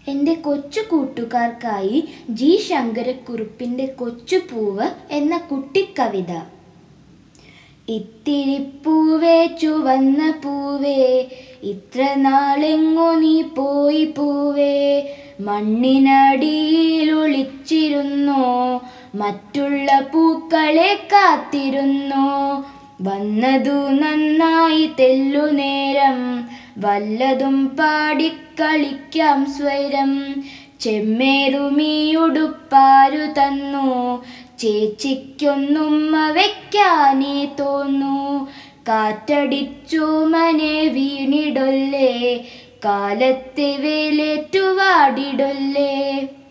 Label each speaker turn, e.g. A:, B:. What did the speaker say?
A: എൻ്റെ കൊച്ചു കൂട്ടുകാർക്കായി ജി ശങ്കരക്കുറുപ്പിൻ്റെ കൊച്ചുപൂവ് എന്ന കുട്ടിക്കവിത ഇത്തിരി പൂവേ ചുവന്ന പൂവേ ഇത്ര നാളെങ്ങോ നീ പോയി പൂവേ മണ്ണിനടിയിൽ ഒളിച്ചിരുന്നോ മറ്റുള്ള പൂക്കളെ കാത്തിരുന്നോ വന്നതു നന്നായി തെല്ലു നേരം വല്ലതും പാടിക്കളിക്കാം സ്വരം ചെമ്മേറുമീയുടുപ്പാരു തന്നു ചേച്ചിക്കൊന്നുമ്മ വെക്കാനേ തോന്നു കാറ്റടിച്ചു മനെ വീണിടൊല്ലേ കാലത്തെ വേലേറ്റുവാടിടൊല്ലേ